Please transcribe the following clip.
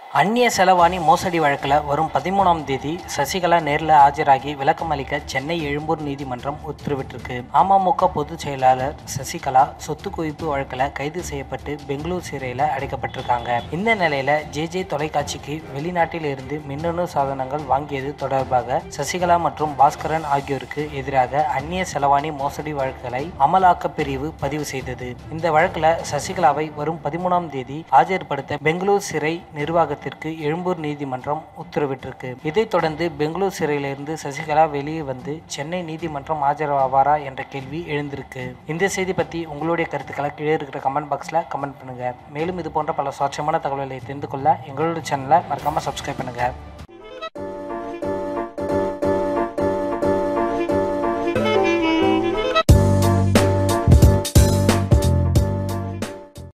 அந்நிய செலவாணி மோசடி வழக்கில் வரும் பதிமூணாம் தேதி சசிகலா நேரில் ஆஜராகி விளக்கம் அளிக்க சென்னை எழும்பூர் நீதிமன்றம் உத்தரவிட்டிருக்கு அமமுக பொதுச் செயலாளர் சசிகலா சொத்து குவிப்பு வழக்கில் கைது செய்யப்பட்டு பெங்களூர் சிறையில் அடைக்கப்பட்டிருக்காங்க இந்த நிலையில ஜே ஜே தொலைக்காட்சிக்கு வெளிநாட்டில் இருந்து மின்னணு சாதனங்கள் வாங்கியது தொடர்பாக சசிகலா மற்றும் பாஸ்கரன் ஆகியோருக்கு எதிராக அந்நிய செலவாணி மோசடி வழக்குகளை அமலாக்க பிரிவு பதிவு செய்தது இந்த வழக்கில் சசிகலாவை வரும் பதிமூணாம் தேதி ஆஜர்படுத்த பெங்களூர் சிறை நிர்வாகத்திற்கு எழும்பூர் நீதிமன்றம் உத்தரவிட்டிருக்கு இதைத் தொடர்ந்து பெங்களூர் சிறையிலிருந்து சசிகலா வெளியே வந்து சென்னை நீதிமன்றம் ஆஜராவாரா என்ற கேள்வி எழுந்திருக்கு இந்த செய்தி பற்றி உங்களுடைய கருத்துக்களை கீழே இருக்கிற கமெண்ட் பாக்ஸில் கமெண்ட் பண்ணுங்க மேலும் இது போன்ற பல சுவாரஸ்யமான தகவல்களை தெரிந்து கொள்ள எங்களோட சேனலை மறக்காம சப்ஸ்கிரைப் பண்ணுங்க